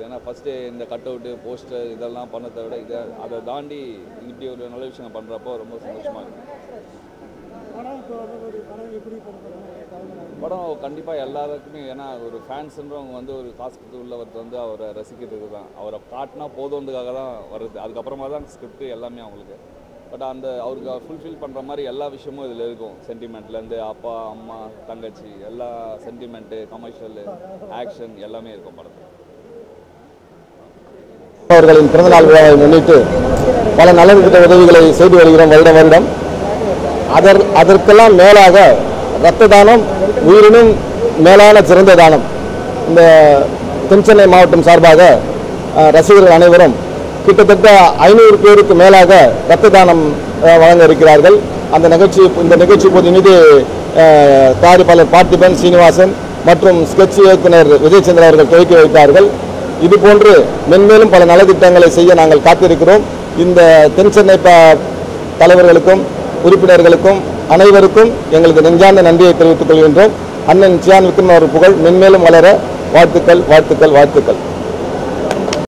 இருக்குது ஏன்னா ஃபஸ்ட்டு இந்த கட் அவுட்டு போஸ்டர் இதெல்லாம் பண்ணதை விட இதை அதை தாண்டி இப்படி ஒரு நல்ல விஷயம் பண்ணுறப்போ ரொம்ப சந்தோஷமாக இருக்குது படம் இப்போ வந்து ஒரு படம் எப்படி பண்ணுறாங்க படம் கண்டிப்பாக எல்லாருக்குமே ஏன்னா ஒரு ஃபேன்ஸுன்றவங்க வந்து ஒரு காசு கொடுத்து உள்ள வரது வந்து அவரை ரசிக்கிறதுக்கு தான் அவரை காட்டினா போதுன்றதுக்காக தான் வருது அதுக்கப்புறமா தான் ஸ்கிரிப்ட் எல்லாமே அவங்களுக்கு பட் அந்த அவருக்கு ஃபுல்ஃபில் பண்ணுற மாதிரி எல்லா விஷயமும் இதில் இருக்கும் சென்டிமெண்ட்லேருந்து அப்பா அம்மா தங்கச்சி எல்லா சென்டிமெண்ட்டு கமர்ஷியல் ஆக்ஷன் எல்லாமே இருக்கும் படத்தில் அவர்களின் பிறந்தநாள் விழாவை முன்னிட்டு பல நலன்கிட்ட உதவிகளை செய்து வருகிறோம் வருட வருடம் அதற் அதற்கெல்லாம் மேலாக இரத்த தானம் உயிரினும் மேலான சிறந்த தானம் இந்த தென்சென்னை மாவட்டம் சார்பாக அஹ், ரசிகர்கள் அனைவரும் கிட்டத்தட்ட ஐநூறு பேருக்கு மேலாக இரத்த தானம் அஹ், வழங்க இருக்கிறார்கள் அந்த நிகழ்ச்சி இந்த நிகழ்ச்சி போது மீது அஹ், தயாரிப்பாளர் பார்த்திபன் சீனிவாசன் மற்றும் ஸ்கெட்ச் இயக்குனர் விஜயச்சந்திரன் அவர்கள் துவக்கி வைத்தார்கள் இதுபோன்று மென்மேலும் பல நலத்திட்டங்களை செய்ய நாங்கள் காத்திருக்கிறோம் இந்த தென் சென்னை ப- தலைவர்களுக்கும் உறுப்பினர்களுக்கும் அனைவருக்கும் எங்களது நெஞ்சார்ந்த நன்றியை தெரிவித்துக் கொள்கின்றோம் அண்ணன் சியான் விக்ரம் அவர் புகழ் மென்மேலும் வளர வாழ்த்துக்கள் வாழ்த்துக்கள் வாழ்த்துக்கள்